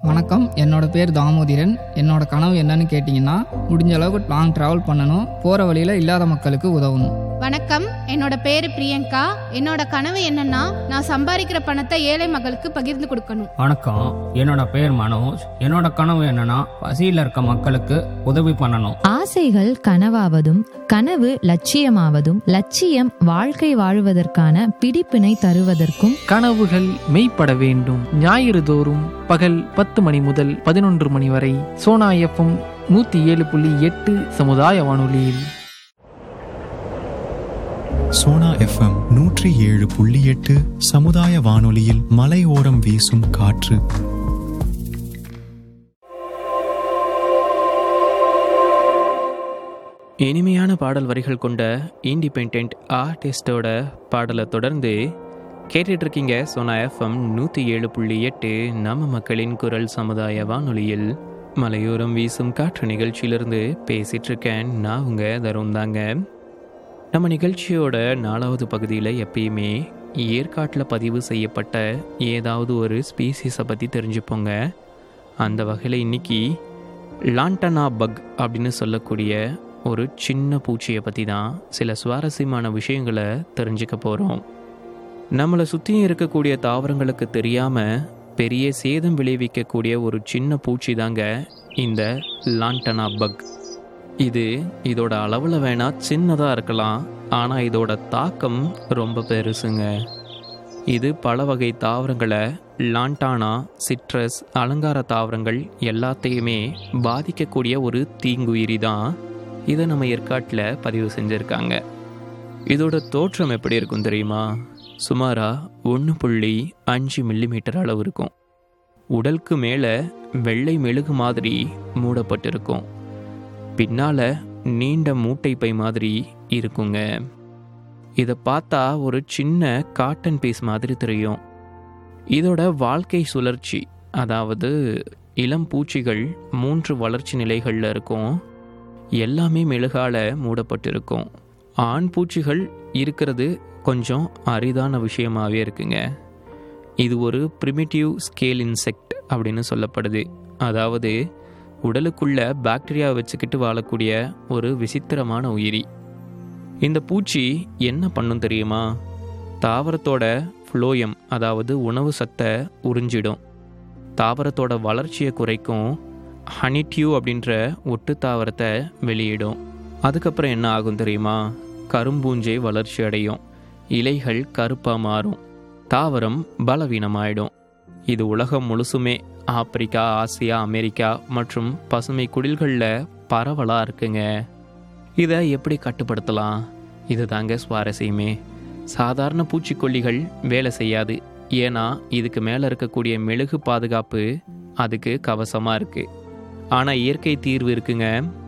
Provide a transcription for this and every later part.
வணக்கம் என்னோட பேர் தாமோதிரன் என்னோட கனவு என்னன்னு கேட்டிங்கன்னா முடிஞ்ச அளவுக்கு லாங் ட்ராவல் பண்ணணும் போகிற வழியில் இல்லாத மக்களுக்கு உதவணும் வணக்கம் என்னோட பேரு பிரியங்கா என்னோட கனவு என்னன்னா நான் சம்பாதிக்கிற பணத்தை ஏழை மகளுக்கு பகிர்ந்து கொடுக்கணும் வணக்கம் என்னோட பேர் மனோஜ் என்னோட கனவு என்னன்னா பசியில் இருக்க மக்களுக்கு உதவி பண்ணணும் ஆசைகள் கனவாவதும் கனவு லட்சியமாவதும் லட்சியம் வாழ்க்கை வாழுவதற்கான பிடிப்பினை தருவதற்கும் கனவுகள் மெய்ப்பட வேண்டும் ஞாயிறு தோறும் பகல் பத்து மணி முதல் பதினொன்று மணி வரை சோனா எஃப்எம் நூத்தி ஏழு புள்ளி எட்டு சமுதாய வானொலியில் சோனா எஃப்எம் நூற்றி ஏழு புள்ளி எட்டு சமுதாய வானொலியில் மலையோரம் வீசும் காற்று இனிமையான பாடல் வரிகள் கொண்ட இண்டிபெண்ட் ஆர்டிஸ்டோட பாடலை தொடர்ந்து கேட்டுட்டு இருக்கீங்க சோனா எஃப்எம் நூற்றி ஏழு புள்ளி எட்டு நம்ம மக்களின் குரல் சமுதாய வானொலியில் மலையோரம் வீசும் காற்று நிகழ்ச்சியிலிருந்து பேசிட்டு இருக்கேன் நான் உங்க தருண் தாங்க நம்ம நிகழ்ச்சியோட நாலாவது பகுதியில் எப்பயுமே ஏற்காட்டில் பதிவு செய்யப்பட்ட ஏதாவது ஒரு ஸ்பீசிஸை பற்றி தெரிஞ்சுப்போங்க அந்த வகையில் இன்னைக்கு லாண்டனா பக் அப்படின்னு சொல்லக்கூடிய ஒரு சின்ன பூச்சியை பற்றி தான் சில சுவாரஸ்யமான விஷயங்களை தெரிஞ்சுக்க போகிறோம் நம்மளை சுற்றியும் இருக்கக்கூடிய தாவரங்களுக்கு தெரியாமல் பெரிய சேதம் விளைவிக்கக்கூடிய ஒரு சின்ன பூச்சி தாங்க இந்த லாண்டனா பக் இது இதோட அளவில் வேணால் சின்னதாக இருக்கலாம் ஆனால் இதோட தாக்கம் ரொம்ப பெருசுங்க இது பல வகை தாவரங்களை லாண்டானா சிட்ரஸ் அலங்கார தாவரங்கள் எல்லாத்தையுமே பாதிக்கக்கூடிய ஒரு தீங்குயிரி தான் இதை நம்ம ஏற்காட்டில் பதிவு செஞ்சுருக்காங்க இதோட தோற்றம் எப்படி இருக்கும் தெரியுமா சுமாரா ஒன்று புள்ளி அஞ்சு மில்லிமீட்டர் அளவு இருக்கும் உடலுக்கு மேலே வெள்ளை மெழுகு மாதிரி மூடப்பட்டிருக்கும் பின்னால் நீண்ட மூட்டை பை மாதிரி இருக்குங்க இதை பார்த்தா ஒரு சின்ன காட்டன் பீஸ் மாதிரி தெரியும் இதோட வாழ்க்கை சுழற்சி அதாவது இளம் பூச்சிகள் மூன்று வளர்ச்சி நிலைகளில் இருக்கும் எல்லாமே மெழுகால மூடப்பட்டிருக்கும் ஆண் பூச்சிகள் இருக்கிறது கொஞ்சம் அரிதான விஷயமாகவே இருக்குங்க இது ஒரு ப்ரிமிட்டிவ் ஸ்கேல் இன்செக்ட் அப்படின்னு சொல்லப்படுது அதாவது உடலுக்குள்ள பாக்டீரியா வச்சுக்கிட்டு வாழக்கூடிய ஒரு விசித்திரமான உயிரி இந்த பூச்சி என்ன பண்ணும் தெரியுமா தாவரத்தோட ஃப்ளோயம் அதாவது உணவு சத்தை உறிஞ்சிடும் தாவரத்தோட வளர்ச்சியை குறைக்கும் ஹனிட்யூ அப்படின்ற ஒட்டு தாவரத்தை வெளியிடும் அதுக்கப்புறம் என்ன ஆகும் தெரியுமா கரும்பூஞ்சை வளர்ச்சி அடையும் இலைகள் கருப்பாக மாறும் தாவரம் பலவீனமாயிடும் இது உலகம் முழுசுமே ஆப்பிரிக்கா ஆசியா அமெரிக்கா மற்றும் பசுமை குடில்களில் பரவலாக இருக்குங்க இதை எப்படி கட்டுப்படுத்தலாம் இது தாங்க சுவாரஸ்யமே சாதாரண பூச்சிக்கொல்லிகள் வேலை செய்யாது ஏன்னா இதுக்கு மேலே இருக்கக்கூடிய மெழுகு பாதுகாப்பு அதுக்கு கவசமாக இருக்குது ஆனால் இயற்கை தீர்வு இருக்குங்க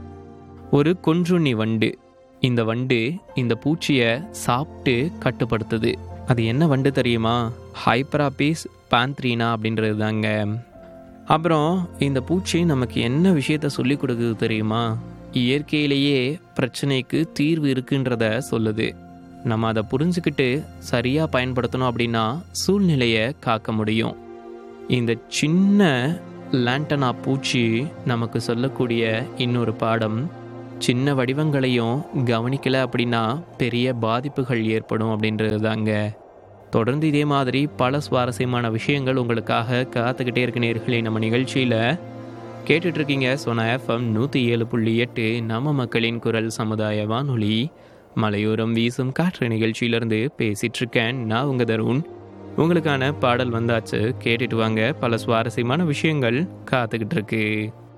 ஒரு கொன்றுண்ணி வண்டு இந்த வண்டு இந்த பூச்சியை சாப்பிட்டு கட்டுப்படுத்துது அது என்ன வண்டு தெரியுமா ஹைப்ராபீஸ் பாந்த்ரீனா அப்படின்றது தாங்க அப்புறம் இந்த பூச்சி நமக்கு என்ன விஷயத்த சொல்லி கொடுக்குது தெரியுமா இயற்கையிலேயே பிரச்சனைக்கு தீர்வு இருக்குன்றத சொல்லுது நம்ம அதை புரிஞ்சுக்கிட்டு சரியாக பயன்படுத்தணும் அப்படின்னா சூழ்நிலையை காக்க முடியும் இந்த சின்ன லேண்டனா பூச்சி நமக்கு சொல்லக்கூடிய இன்னொரு பாடம் சின்ன வடிவங்களையும் கவனிக்கல அப்படின்னா பெரிய பாதிப்புகள் ஏற்படும் அப்படின்றது தாங்க தொடர்ந்து இதே மாதிரி பல சுவாரஸ்யமான விஷயங்கள் உங்களுக்காக காத்துக்கிட்டே இருக்க நேர்களே நம்ம நிகழ்ச்சியில் கேட்டுட்ருக்கீங்க சோனா எஃப்எம் நூற்றி ஏழு புள்ளி எட்டு நம்ம மக்களின் குரல் சமுதாய வானொலி மலையோரம் வீசும் காற்று நிகழ்ச்சியிலேருந்து பேசிகிட்டு இருக்கேன் நான் உங்கள் தருண் உங்களுக்கான பாடல் வந்தாச்சு கேட்டுட்டு வாங்க பல சுவாரஸ்யமான விஷயங்கள் காத்துக்கிட்டு இருக்கு